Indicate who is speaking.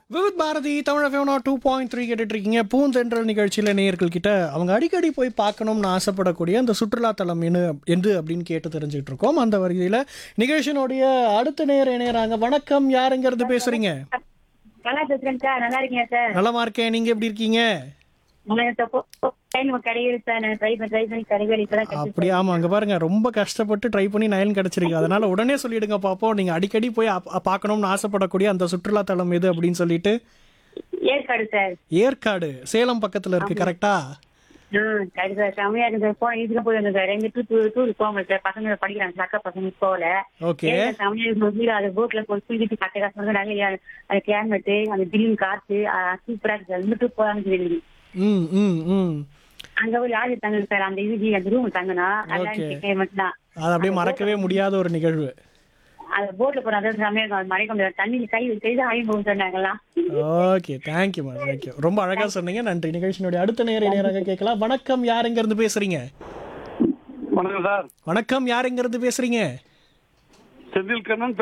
Speaker 1: விவித் பாரதி தமிழ் ஃபேவனா two point three கேட்டுட்டு இருக்கீங்க பூந்தென்றல் நிகழ்ச்சியில் நேயர்கள் கிட்ட அவங்க அடிக்கடி போய் பார்க்கணும்னு ஆசைப்படக்கூடிய அந்த சுற்றுலாத்தலம் என்ன எது அப்படின்னு கேட்டு தெரிஞ்சுக்கிட்டு இருக்கோம் அந்த வரிசையில் நிகழ்ச்சியினுடைய அடுத்த நேர் இணையறாங்க வணக்கம் யாருங்கிறது பேசுறீங்க
Speaker 2: நல்லா பேசுறேன் சார் நல்லா இருக்கீங்க சார்
Speaker 1: நலமா இருக்கேன் நீங்க எப்படி இருக்கீங்க
Speaker 2: டைம் கிடைக்குது சார் நான் ட்ரை பண்ணி ட்ரை பண்ணி கிடைக்கல இப்பதான் கிடைச்சிச்சு.
Speaker 1: அப்படி ஆமா அங்க பாருங்க ரொம்ப கஷ்டப்பட்டு ட்ரை பண்ணி நயன் கிடைச்சிருக்கு அதனால உடனே சொல்லிடுங்க பாப்போம் நீங்க அடிக்கடி போய் அப்- பார்க்கணும்னு ஆசைப்படக்கூடிய அந்த சுற்றுலாத்தலம் எது அப்படின்னு சொல்லிட்டு
Speaker 2: ஏற்காடு சார்
Speaker 1: ஏற்காடு சேலம் பக்கத்துல இருக்கு கரெக்டா
Speaker 2: ஆ சரி சார் செம்மையா இருக்கு சார் போன இதுக்கு போய் வந்தேன் சார் ரெண்டு டூர் டூர் போக சார் பசங்க படிக்கிறாங்க சார் அக்கா பசங்க போகல
Speaker 1: ஓகே
Speaker 2: ஏன் செம்மையா இருக்கு அது போட்ல போய் குளிக்கிட்டு கட்ட கஷ்டம் நிறைய அந்த கிளைமேட்டு அந்த திடீர்னு காத்து சூப்பரா இருக்கு சார் இந்த டூர் போறாங்க
Speaker 1: ம் ம் ம்
Speaker 2: அங்க போய் யாரு தங்க சார் அந்த இது அந்த ரூம் தங்கினா நல்லா
Speaker 1: Okay.
Speaker 2: இருந்துச்சு கிளைமேட் தான்
Speaker 1: அது அப்படியே மறக்கவே முடியாத ஒரு நிகழ்வு
Speaker 2: அந்த போட்ல போற அதாவது செம்மையா இருக்கும் அது மறைக்க முடியாது தண்ணியில் கை வச்சு ஆகி போகும் சார் நாங்கெல்லாம்
Speaker 1: ஓகே தேங்க்யூ மேம் தேங்க்யூ ரொம்ப அழகா சொன்னீங்க நன்றி நிகழ்ச்சியினுடைய அடுத்த நேர நேராக கேட்கலாம் வணக்கம் யார் எங்க இருந்து பேசுறீங்க
Speaker 3: வணக்கம் சார்
Speaker 1: வணக்கம் யார் எங்க இருந்து பேசுறீங்க
Speaker 3: செந்தில் கண்ணன்